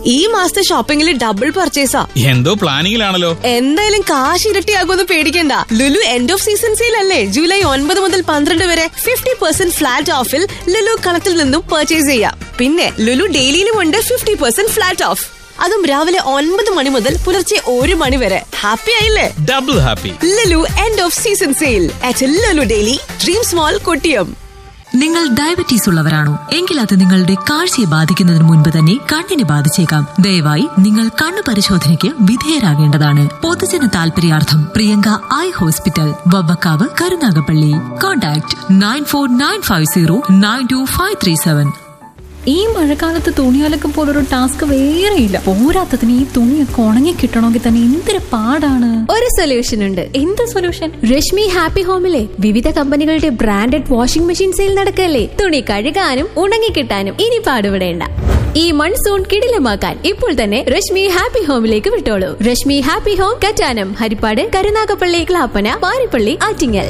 ഈ മാസത്തെ ഷോപ്പിംഗിൽ ഡബിൾ പർച്ചേസാ എന്തോ പ്ലാനിങ്ങിലാണല്ലോ എന്തായാലും കാശ് ഇരട്ടിയാകുമെന്ന് പേടിക്കണ്ട Lulu end of season sale അല്ലേ ജൂലൈ ഒൻപത് മുതൽ പന്ത്രണ്ട് വരെ ഫിഫ്റ്റി പെർസെന്റ് ഫ്ലാറ്റ് ഓഫിൽ ലുലു കണക്റ്റിൽ നിന്നും പർച്ചേസ് ചെയ്യാം പിന്നെ ലുലു ഡെയിലിയിലും ഉണ്ട് ഫിഫ്റ്റി പെർസെന്റ് ഫ്ലാറ്റ് ഓഫ് അതും രാവിലെ ഒൻപത് മണി മുതൽ പുലർച്ചെ ഒരു മണി വരെ ഹാപ്പി ആയില്ലേ double happy Lulu end of season sale at Lulu daily dream small Kottiyam നിങ്ങൾ ഡയബറ്റീസ് ഉള്ളവരാണോ എങ്കിൽ അത് നിങ്ങളുടെ കാഴ്ചയെ ബാധിക്കുന്നതിന് മുൻപ് തന്നെ കണ്ണിനെ ബാധിച്ചേക്കാം ദയവായി നിങ്ങൾ കണ്ണു പരിശോധനയ്ക്ക് വിധേയരാകേണ്ടതാണ് പൊതുജന താൽപര്യാർത്ഥം Priyanka eye hospital Vavvakkavu Karunagappally contact nine four nine five zero nine two five three seven ഈ മഴക്കാലത്ത് തുണിയലക്കം പോലൊരു ടാസ്ക് വേറെയില്ല പോരാത്തതിന് ഈ തുണിയൊക്കെ ഉണങ്ങി കിട്ടണമെങ്കിൽ തന്നെ എന്തൊരു പാടാണ് ഒരു സൊല്യൂഷൻ ഉണ്ട് എന്ത് സൊല്യൂഷൻ രശ്മി ഹാപ്പി ഹോമിലെ വിവിധ കമ്പനികളുടെ ബ്രാൻഡഡ് വാഷിംഗ് മെഷീൻ സെയിൽ നടക്കല്ലേ തുണി കഴുകാനും ഉണങ്ങിക്കിട്ടാനും ഇനി പാടുപെടേണ്ട ഈ മൺസൂൺ കിടിലമാക്കാൻ ഇപ്പോൾ തന്നെ രശ്മി ഹാപ്പി ഹോമിലേക്ക് വിട്ടോളൂ രശ്മി ഹാപ്പി ഹോം കറ്റാനം ഹരിപ്പാട് കരുനാഗപ്പള്ളി ക്ലാപ്പന പാരിപ്പള്ളി ആറ്റിങ്ങൽ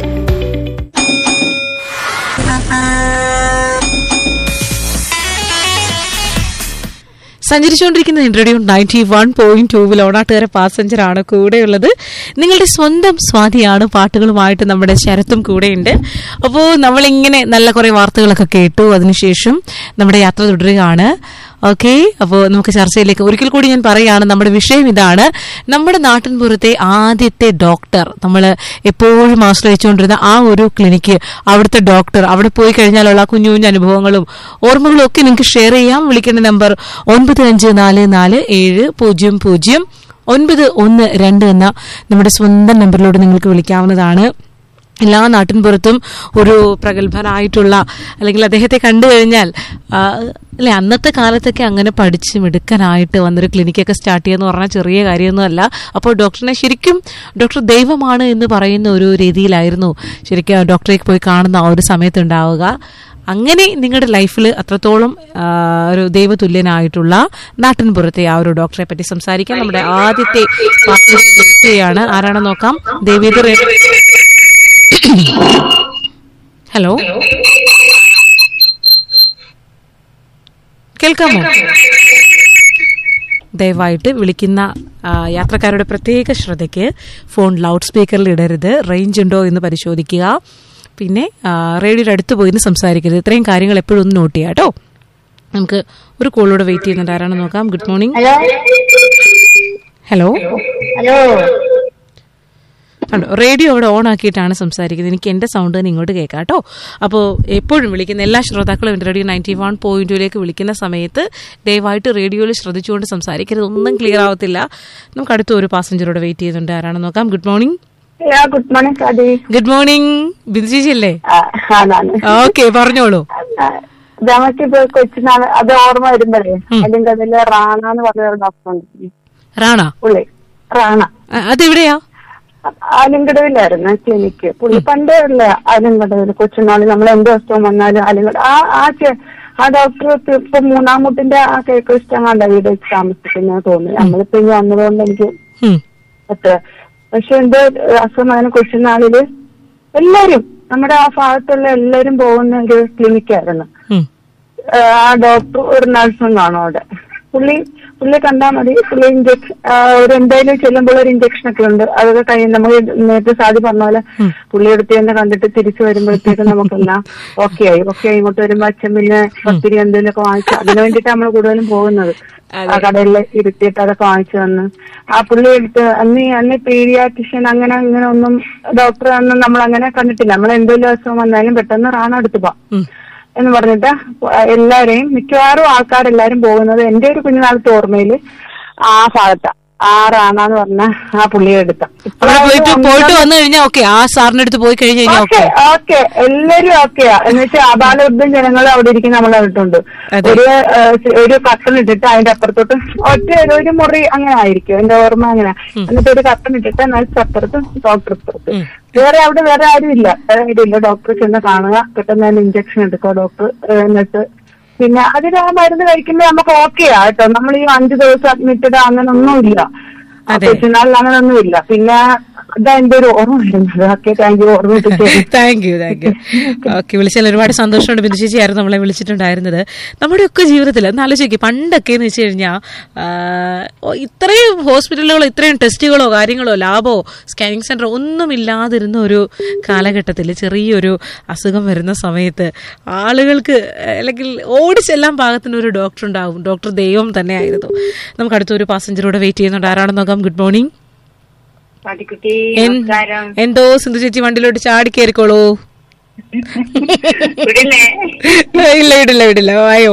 സഞ്ചരിച്ചുകൊണ്ടിരിക്കുന്ന റേഡിയോ നയൻറ്റി വൺ പോയിന്റ് ടൂവിൽ ഓണാട്ടുകാര പാസഞ്ചർ ആണ് കൂടെയുള്ളത് നിങ്ങളുടെ സ്വന്തം സ്വാതിയാണ് പാട്ടുകളുമായിട്ട് നമ്മുടെ ശരത്തും കൂടെയുണ്ട് അപ്പോൾ നമ്മളിങ്ങനെ നല്ല കുറെ വാർത്തകളൊക്കെ കേട്ടു അതിനുശേഷം നമ്മുടെ യാത്ര തുടരുകയാണ് ഓക്കെ അപ്പോൾ നമുക്ക് ചർച്ചയിലേക്ക് ഒരിക്കൽ കൂടി ഞാൻ പറയുകയാണ് നമ്മുടെ വിഷയം ഇതാണ് നമ്മുടെ നാട്ടിൻപുറത്തെ ആദ്യത്തെ ഡോക്ടർ നമ്മൾ എപ്പോഴും ആശ്രയിച്ചുകൊണ്ടിരുന്ന ആ ഒരു ക്ലിനിക്ക് അവിടുത്തെ ഡോക്ടർ അവിടെ പോയി കഴിഞ്ഞാലുള്ള ആ കുഞ്ഞു കുഞ്ഞു അനുഭവങ്ങളും ഓർമ്മകളും ഒക്കെ നിങ്ങൾക്ക് ഷെയർ ചെയ്യാം വിളിക്കേണ്ട നമ്പർ ഒൻപത് അഞ്ച് നാല് നാല് ഏഴ് പൂജ്യം പൂജ്യം ഒൻപത് ഒന്ന് രണ്ട് എന്ന നമ്മുടെ സ്വന്തം നമ്പറിലൂടെ നിങ്ങൾക്ക് വിളിക്കാവുന്നതാണ് എല്ലാ നാട്ടിൻപുറത്തും ഒരു പ്രഗത്ഭനായിട്ടുള്ള അല്ലെങ്കിൽ അദ്ദേഹത്തെ കണ്ടു കഴിഞ്ഞാൽ ആ, അല്ലെ അന്നത്തെ കാലത്തൊക്കെ അങ്ങനെ പഠിച്ച് മിടുക്കനായിട്ട് വന്നൊരു ക്ലിനിക്കൊക്കെ സ്റ്റാർട്ട് ചെയ്യുന്ന പറഞ്ഞാൽ ചെറിയ കാര്യമൊന്നുമല്ല അപ്പോൾ ഡോക്ടറിനെ ശരിക്കും ഡോക്ടർ ദൈവമാണ് എന്ന് പറയുന്ന ഒരു രീതിയിലായിരുന്നു ശരിക്കും ആ ഡോക്ടറെ പോയി കാണുന്ന ആ ഒരു സമയത്ത് ഉണ്ടാവുക അങ്ങനെ നിങ്ങളുടെ ലൈഫിൽ അത്രത്തോളം ആ, ഒരു ദൈവതുല്യനായിട്ടുള്ള നാട്ടിൻപുറത്തെ ആ ഒരു ഡോക്ടറെ പറ്റി സംസാരിക്കാൻ നമ്മുടെ ആദ്യത്തെ വ്യക്തിയാണ് ആരാണെന്ന് നോക്കാം ദേവീത് ഹലോ കേൾക്കാമോ ദയവായിട്ട് വിളിക്കുന്ന ആ, യാത്രക്കാരുടെ പ്രത്യേക ശ്രദ്ധയ്ക്ക് ഫോൺ ലൗഡ് സ്പീക്കറിൽ ഇടരുത് റേഞ്ച് ഉണ്ടോ എന്ന് പരിശോധിക്കുക പിന്നെ ആ, റേഡിയോയുടെ അടുത്ത് പോയി നിന്ന് സംസാരിക്കരുത് ഇത്രയും കാര്യങ്ങൾ എപ്പോഴും ഒന്ന് നോട്ട് ചെയ്യാം കേട്ടോ നമുക്ക് ഒരു കോളോട് വെയിറ്റ് ചെയ്യുന്നുണ്ട് ആരാണെന്ന് നോക്കാം ഗുഡ് മോർണിംഗ് ഹലോ ഹലോ കണ്ടോ റേഡിയോ അവിടെ ഓൺ ആക്കിയിട്ടാണ് സംസാരിക്കുന്നത് എനിക്ക് എന്റെ സൗണ്ട് തന്നെ ഇങ്ങോട്ട് കേൾക്കാം കേട്ടോ അപ്പോൾ എപ്പോഴും വിളിക്കുന്ന എല്ലാ ശ്രോതാക്കളും എൻ്റെ റേഡിയോ നയൻറ്റി വൺ പോയിന്റിലേക്ക് വിളിക്കുന്ന സമയത്ത് ദയവായിട്ട് റേഡിയോയിൽ ശ്രദ്ധിച്ചുകൊണ്ട് സംസാരിക്കരുത് ഒന്നും ക്ലിയർ ആവത്തില്ല നമുക്ക് അടുത്ത ഒരു പാസഞ്ചറോട് വെയിറ്റ് ചെയ്യുന്നുണ്ട് ആരാണെന്ന് നോക്കാം ഗുഡ് മോർണിംഗ് ഗുഡ് മോർണിംഗ് സാദി ഗുഡ് മോർണിംഗ് ബിന്ദു ചേച്ചി അല്ലേ അതാണ് ഓക്കെ പറഞ്ഞോളൂ നമുക്കിപ്പോ കൊച്ചിനാണ് അത് ഓർമ്മ വരുമ്പോഴേ അതിന്റെ അതില് റാണ എന്ന് പറഞ്ഞ ഒരു ഡോക്ടർ ഉണ്ട് റാണ പുള്ളി റാണ ആ, അതെവിടെയാ ആലിങ്കടവിലായിരുന്നു ക്ലിനിക്ക് പുള്ളി പണ്ടേ ഉള്ള ആലിങ്കടവിൽ കൊച്ചുനാളിൽ നമ്മൾ എന്ത് അസുഖം വന്നാലും ആലിങ്കട ആ ആ ചെ- ആ ഡോക്ടർ ഇപ്പൊ മൂന്നാം മുട്ടിന്റെ ആ കേക്ക് ഇഷ്ടങ്ങാണ്ട വീട് വെച്ച് താമസിക്കുന്നത് തോന്നുന്നു നമ്മളിപ്പോ ഇനി വന്നതുകൊണ്ട് എനിക്ക് ഉം, പറ്റുക പക്ഷെ എന്റെ അസുഖം അങ്ങനെ കൊച്ചുനാളില് എല്ലാരും നമ്മുടെ ആ ഭാഗത്തുള്ള എല്ലാരും പോകുന്ന ഒരു ക്ലിനിക്കായിരുന്നു ഉം, ആ ഡോക്ടർ ഒരു നഴ്സും കാണും അവിടെ പുള്ളി പുള്ളി കണ്ടാൽ മതി പുള്ളി ഇഞ്ചക്ഷൻ ഒരു എന്തായാലും ചെല്ലുമ്പോൾ ഒരു ഇഞ്ചക്ഷൻ ഒക്കെ ഉണ്ട് അതൊക്കെ കഴിഞ്ഞ് നമ്മൾ നേരത്തെ സാധി പറഞ്ഞ പോലെ പുള്ളി എടുത്ത് തന്നെ കണ്ടിട്ട് തിരിച്ചു വരുമ്പോഴത്തേക്ക് നമുക്കെന്നാ ഓക്കെ ആയി ഓക്കെ ആയി ഇങ്ങോട്ട് വരുമ്പോ അച്ഛൻ പിന്നെ പത്തിരി എന്തെങ്കിലും ഒക്കെ വാങ്ങിച്ചു അതിനു വേണ്ടിയിട്ട് നമ്മൾ കൂടുതലും പോകുന്നത് ആ കടയിൽ ഇരുത്തിയിട്ട് അതൊക്കെ വാങ്ങിച്ചു വന്ന് ആ പുള്ളി എടുത്ത് അന്ന് ഈ- അന്ന് പീഡിയാട്രിഷ്യൻ അങ്ങനെ അങ്ങനെ ഒന്നും ഡോക്ടർ ഒന്നും നമ്മൾ അങ്ങനെ കണ്ടിട്ടില്ല നമ്മൾ എന്തെങ്കിലും അസുഖം വന്നാലും പെട്ടെന്ന് റാണ എടുത്ത് പോവാം ഉം. എന്ന് പറഞ്ഞിട്ട് എല്ലാരെയും മിക്കവാറും ആൾക്കാരെല്ലാരും പോകുന്നത് എന്റെ ഒരു കുഞ്ഞുനാളത്തെ ഓർമ്മയില് ആ ഭാഗത്താ ആ റാണാന്ന് പറഞ്ഞ ആ പുള്ളിയെ എടുത്ത അവിടെ പോയിട്ട് പോയിട്ട് വന്നു കഴിഞ്ഞാൽ ഓക്കെ ആ സാറിന്റെ അടുത്ത് പോയി കഴിഞ്ഞ് കഴിഞ്ഞാൽ ഓക്കെ ഓക്കെ ഓക്കെ എല്ലാരും ഓക്കെയാ എന്ന് വെച്ചാൽ അപാലവൃദ്ധം ജനങ്ങൾ അവിടെ ഇരിക്കുന്ന നമ്മൾ കണ്ടിട്ടുണ്ട് അതെ. ഒരു ഏഹ്, ഒരു കർട്ടൻ ഇട്ടിട്ട് അതിന്റെ അപ്പുറത്തോട്ട് ഒറ്റ ഒരു മുറി അങ്ങനെ ആയിരിക്കും എന്റെ ഓർമ്മ അങ്ങനെ എന്നിട്ട് ഒരു കർട്ടൻ ഇട്ടിട്ട് നഴ്സ് അപ്പുറത്ത് ഡോക്ടർ ഇപ്പുറത്ത് വേറെ അവിടെ വേറെ ആരും ഇല്ല വേറെ ആരും ഇല്ല ഡോക്ടർ ചെന്ന് കാണുക പെട്ടെന്ന് തന്നെ ഇഞ്ചക്ഷൻ എടുക്കുക ഡോക്ടർ എന്നിട്ട് പിന്നെ അതിന് ആ മരുന്ന് കഴിക്കുമ്പോ നമുക്ക് ഓക്കെയാ കേട്ടോ നമ്മൾ ഈ അഞ്ചു ദിവസം അഡ്മിറ്റഡ് അങ്ങനെ ഒന്നുമില്ല അതെ. കൊച്ചുനാളിൽ അങ്ങനെ ഒന്നുമില്ല പിന്നെ ഇതാ എന്റെ ഒരു ഓർമ്മ വരുന്നത് ഓക്കെ താങ്ക് യു ഓർമ്മിപ്പിച്ചു thank you thank you okay വിളിച്ചാൽ ഒരുപാട് സന്തോഷമുണ്ട് ബിന്ദു ചേച്ചിയായിരുന്നു നമ്മളെ വിളിച്ചിട്ടുണ്ടായിരുന്നത് നമ്മുടെയൊക്കെ ജീവിതത്തിൽ ഒന്ന് ആലോചിക്കുക പണ്ടൊക്കെ എന്ന് വെച്ച് കഴിഞ്ഞാൽ ഇത്രയും ഹോസ്പിറ്റലുകളോ ഇത്രയും ടെസ്റ്റുകളോ കാര്യങ്ങളോ ലാബോ സ്കാനിങ് സെന്റർ ഒന്നും ഇല്ലാതിരുന്ന ഒരു കാലഘട്ടത്തിൽ ചെറിയൊരു അസുഖം വരുന്ന സമയത്ത് ആളുകൾക്ക് അല്ലെങ്കിൽ ഓടി ചെല്ലാൻ പാകത്തിന് ഒരു ഡോക്ടർ ഉണ്ടാവും ഡോക്ടർ ദൈവം തന്നെയായിരുന്നു നമുക്ക് അടുത്തൊരു പാസഞ്ചറോടെ വെയിറ്റ് ചെയ്യുന്നുണ്ട് ആരാണെന്ന് നോക്കാം ഗുഡ് മോർണിംഗ് പാട്ടിക്കുട്ടി എൻ- നമസ്കാരം എന്തോ സിന്ധു ചേച്ചി വണ്ടിയിലോട്ട് ചാടി കയറിക്കോളൂ ഇവിടുന്നേ ഇല്ല വിടില്ല വിടില്ല വായോ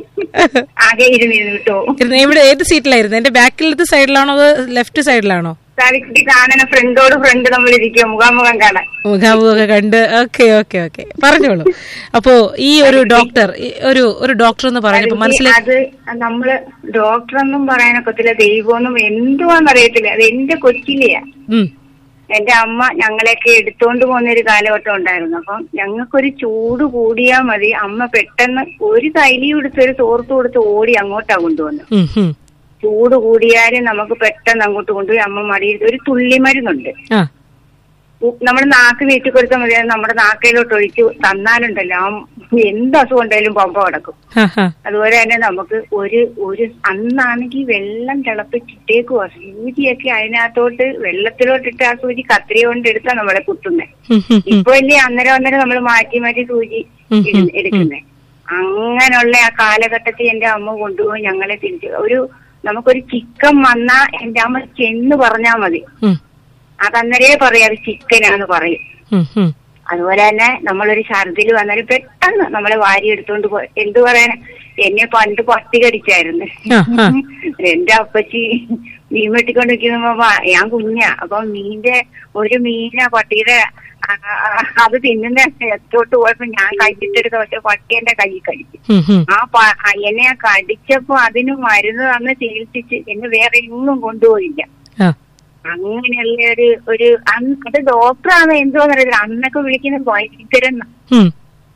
ആകെ ഇരുന്നിരുന്നു കേട്ടോ ഇരുന്ന് എവിടെ ഏത് സീറ്റിലായിരുന്നു എന്റെ ബാക്കിലത്തെ സൈഡിലാണോ അതോ ലെഫ്റ്റ് സൈഡിലാണോ പാട്ടിക്കുട്ടി കാണണ ഫ്രണ്ടോട് ഫ്രണ്ട് നമ്മൾ ഇരിക്കുക മുഖാമുഖം കാണാൻ മുഖാമുഖമൊക്കെ കണ്ട് ഓക്കെ ഓക്കെ ഓക്കെ പറഞ്ഞോളൂ അപ്പോ ഈ ഒരു ഡോക്ടർ ഈ ഒരു ഒരു ഡോക്ടർ എന്ന് പറഞ്ഞപ്പോ മനസ്സിലായി അത് നമ്മള് ഡോക്ടറൊന്നും പറയാനൊക്കത്തില്ല ദൈവമൊന്നും എന്തുവാന്ന് അറിയത്തില്ല അത് എന്റെ കൊച്ചിലെയാ ഉം, എന്റെ അമ്മ ഞങ്ങളെയൊക്കെ എടുത്തോണ്ട് പോകുന്ന ഒരു കാലഘട്ടം ഉണ്ടായിരുന്നു അപ്പം ഞങ്ങൾക്കൊരു ചൂട് കൂടിയാ മതി അമ്മ പെട്ടെന്ന് ഒരു കൈലി കൊടുത്ത് ഒരു തോർത്ത് കൊടുത്ത് ഓടി അങ്ങോട്ടാ കൊണ്ടുവന്നത് ഉം, ഉം. ചൂട് കൂടിയാലും നമുക്ക് പെട്ടെന്ന് അങ്ങോട്ട് കൊണ്ടുപോയി അമ്മ മടിയിൽ ഒരു തുള്ളി മരുന്നുണ്ട് ആ നമ്മുടെ നാക്ക് വീട്ടിൽ കൊടുത്താൽ മതി അത് നമ്മുടെ നാക്കയിലോട്ട് ഒഴിച്ച് തന്നാലുണ്ടല്ലോ ആ എന്ത് അസുഖം ഉണ്ടെങ്കിലും പമ്പ കിടക്കും ഹാ, ഹാ. അതുപോലെ തന്നെ നമുക്ക് ഒരു ഒരു അന്നാണെങ്കിൽ വെള്ളം തിളപ്പിച്ചിട്ടേക്കുവാ സൂചിയൊക്കെ അതിനകത്തോട്ട് വെള്ളത്തിലോട്ടിട്ട് ആ സൂചി കത്രിക കൊണ്ട് എടുത്താ നമ്മളെ കുത്തുന്നേ ഉം, ഉം, ഉം. ഇപ്പൊ അല്ലേ അന്നേരം അന്നേരം നമ്മൾ മാറ്റി മാറ്റി സൂചി ഉം, ഉം, എടുക്കുന്നേ അങ്ങനെയുള്ള ആ കാലഘട്ടത്തിൽ എന്റെ അമ്മ കൊണ്ടുപോയി ഞങ്ങളെ തിരിച്ചു ഒരു നമുക്കൊരു ചിക്കൻ വന്നാ എന്റെ അമ്മ ചെന്ന് പറഞ്ഞാ മതി ഉം, അതന്നേരേ പറയാം അത് ചിക്കനാന്ന് പറയും ഉം, ഉം. അതുപോലെ തന്നെ നമ്മളൊരു ഛർദിൽ വന്നാൽ പെട്ടെന്ന് നമ്മളെ വാരി എടുത്തോണ്ട് പോയി എന്തു പറയാന് എന്നെ പണ്ട് പട്ടി കടിച്ചായിരുന്നു ആ, ആ. എന്റെ അപ്പച്ചി മീൻ വെട്ടിക്കൊണ്ട് നിൽക്കുമ്പോ ഞാൻ കുഞ്ഞാ അപ്പൊ മീന്റെ ഒരു മീന പട്ടിയുടെ ആ, ആ, അത് തിന്നുന്ന എത്തോട്ട് പോയപ്പോ ഞാൻ കഴിച്ചിട്ടെടുത്ത പക്ഷെ പട്ടി എന്റെ കൈ കടിച്ചു ഉം, ഉം. ആ പ- ആ എന്നെ ആ കടിച്ചപ്പോ അതിന് മരുന്ന് തന്ന് ചികിത്സിച്ച് എന്നെ വേറെ എങ്ങും കൊണ്ടുപോയില്ല ആ. അങ്ങനെയുള്ള ഒരു ഒരു അന്ന് അത് ഡോക്ടറാണ് എന്തോന്ന് അറിയില്ല അന്നൊക്കെ വിളിക്കുന്നത് ഭയങ്കരം ഉം.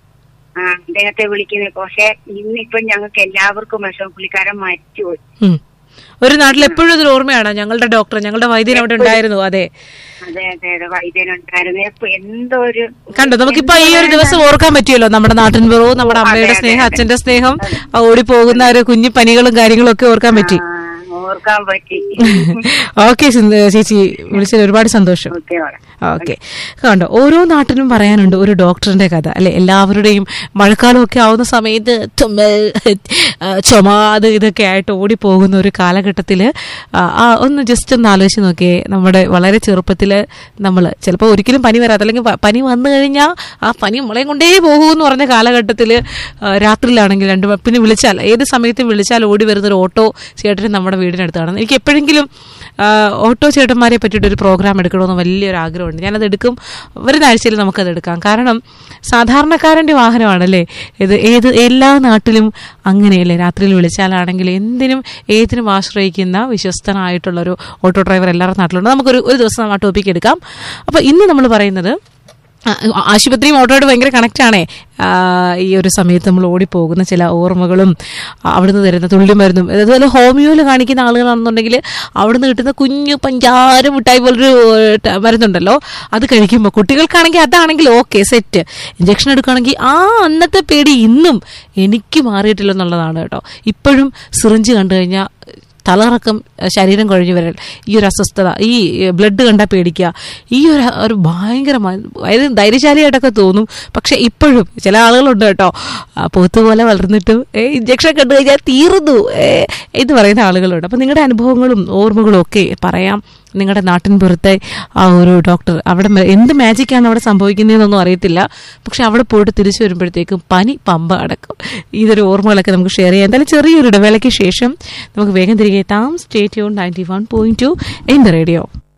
ആ അദ്ദേഹത്തെ വിളിക്കുന്നത് പക്ഷെ ഇന്നിപ്പൊ ഞങ്ങൾക്ക് എല്ലാവർക്കും വിഷമം പുള്ളിക്കാരൻ മരിച്ചുപോയി ഉം. ഒരു നാട്ടിൽ എപ്പോഴും ഇതൊരു ഓർമ്മയാണ് ഞങ്ങളുടെ ഡോക്ടർ ഞങ്ങളുടെ വൈദ്യൻ അവിടെ ഉണ്ടായിരുന്നു അതെ അതെ അതെ അതെ വൈദ്യനുണ്ടായിരുന്നു ഇപ്പൊ എന്തോ ഒരു കണ്ടോ നമുക്കിപ്പോ ഈ ഒരു ദിവസം ഓർക്കാൻ പറ്റിയല്ലോ നമ്മുടെ നാട്ടിൻ പുറവും നമ്മുടെ അമ്മയുടെ സ്നേഹം അച്ഛന്റെ സ്നേഹം ആ ഓടിപ്പോകുന്ന ഒരു കുഞ്ഞു പനികളും കാര്യങ്ങളും ഒക്കെ ഓർക്കാൻ പറ്റി ആ, ഓർക്കാൻ പറ്റി ഓക്കെ ചേച്ചി വിളിച്ചതിൽ ഒരുപാട് സന്തോഷം ഓക്കെ ഓളെ ഓക്കെ കണ്ടോ ഓരോ നാട്ടിലും പറയാനുണ്ട് ഒരു ഡോക്ടറിന്റെ കഥ അല്ലെ എല്ലാവരുടെയും മഴക്കാലമൊക്കെ ആവുന്ന സമയത്ത് തുമ്മൽ ആ, ചുമ അത് ഇതൊക്കെ ആയിട്ട് ഓടിപ്പോകുന്ന ഒരു കാലഘട്ടത്തിൽ ഒന്ന് ജസ്റ്റ് ഒന്ന് ആലോചിച്ച് നോക്കിയേ നമ്മുടെ വളരെ ചെറുപ്പത്തിൽ നമ്മൾ ചിലപ്പോൾ ഒരിക്കലും പനി വരാത്ത അല്ലെങ്കിൽ പ- പനി വന്നു കഴിഞ്ഞാൽ ആ പനി നമ്മളെയും കൊണ്ടേ പോകൂ എന്ന് പറഞ്ഞ കാലഘട്ടത്തിൽ രാത്രിയിലാണെങ്കിൽ രണ്ട് മ- പിന്നെ വിളിച്ചാൽ ഏത് സമയത്തും വിളിച്ചാൽ ഓടി വരുന്ന ഒരു ഓട്ടോ ചേട്ടൻ നമ്മുടെ വീടിനടുത്താണ് എനിക്ക് എപ്പോഴെങ്കിലും ആ, ഓട്ടോ ചേട്ടന്മാരെ പറ്റിയിട്ട് ഒരു പ്രോഗ്രാം എടുക്കണമെന്ന് വലിയൊരു ആഗ്രഹമുണ്ട് ഞാനത് എടുക്കും വരുന്ന ആഴ്ചയിൽ നമുക്കത് എടുക്കാം കാരണം സാധാരണക്കാരൻ്റെ വാഹനമാണല്ലേ ഇത് ഏത് എല്ലാ നാട്ടിലും അങ്ങനെയല്ലേ രാത്രിയിൽ വിളിച്ചാലാണെങ്കിൽ എന്തിനും ഏതിനും ആശ്രയിക്കുന്ന വിശ്വസ്തനായിട്ടുള്ള ഒരു ഓട്ടോ ഡ്രൈവർ എല്ലാവരുടെ നാട്ടിലുണ്ട് നമുക്കൊരു ഒരു ദിവസം ആ ടോപ്പിക്ക് എടുക്കാം അപ്പോൾ ഇന്ന് നമ്മൾ പറയുന്നത് ആ, ആശുപത്രിയും ഓട്ടോയോട് ഭയങ്കര കണക്റ്റ് ആണേ ആ, ഈ ഒരു സമയത്ത് നമ്മൾ ഓടിപ്പോകുന്ന ചില ഓർമ്മകളും ആ, അവിടുന്ന് തരുന്ന തുള്ളിമരുന്നും അതുപോലെ ഹോമിയോയിൽ കാണിക്കുന്ന ആളുകളാണെന്നുണ്ടെങ്കിൽ അവിടുന്ന് കിട്ടുന്ന കുഞ്ഞു പഞ്ചാര മിഠായി പോലൊരു ഏഹ്, ട- മരുന്നുണ്ടല്ലോ അത് കഴിക്കുമ്പോൾ കുട്ടികൾക്കാണെങ്കിൽ അതാണെങ്കിൽ ഓക്കെ സെറ്റ് ഇഞ്ചക്ഷൻ എടുക്കുകയാണെങ്കിൽ ആ അന്നത്തെ പേടി ഇന്നും എനിക്ക് മാറിയിട്ടില്ലെന്നുള്ളതാണ് കേട്ടോ ഇപ്പോഴും സിറിഞ്ച് കണ്ടു കഴിഞ്ഞാൽ തലകറക്കം ശരീരം കുഴഞ്ഞു വരൽ ഈ ഒരു അസ്വസ്ഥത ഈ ബ്ലഡ് കണ്ടാൽ പേടിക്കുക ഈ ഒരു ഒരു ഭയങ്കര മ- അതായത് ധൈര്യശാലിയായിട്ടൊക്കെ തോന്നും പക്ഷെ ഇപ്പോഴും ചില ആളുകളുണ്ട് കേട്ടോ ആ, പോത്ത് പോലെ വളർന്നിട്ടും ഏ ഇഞ്ചക്ഷൻ കണ്ടു കഴിഞ്ഞാൽ തീർന്നു ഏ, എന്ന് പറയുന്ന ആളുകളുണ്ട് അപ്പം നിങ്ങളുടെ അനുഭവങ്ങളും ഓർമ്മകളും ഒക്കെ പറയാം നിങ്ങളുടെ നാട്ടിൻ പുറത്തെ ആ ഒരു ഡോക്ടർ അവിടെ മ- എന്ത് മാജിക്കാണ് അവിടെ സംഭവിക്കുന്നതെന്നൊന്നും അറിയത്തില്ല പക്ഷെ അവിടെ പോയിട്ട് തിരിച്ചു വരുമ്പോഴത്തേക്കും പനി പമ്പ അടക്കും ഇതൊരു ഓർമ്മകളൊക്കെ നമുക്ക് ഷെയർ ചെയ്യാം എന്തായാലും ചെറിയൊരു ഇടവേളയ്ക്ക് ശേഷം നമുക്ക് വേഗം തിരികെ എത്താം സ്റ്റേറ്റ് യൂൺ ninety one point two in the radio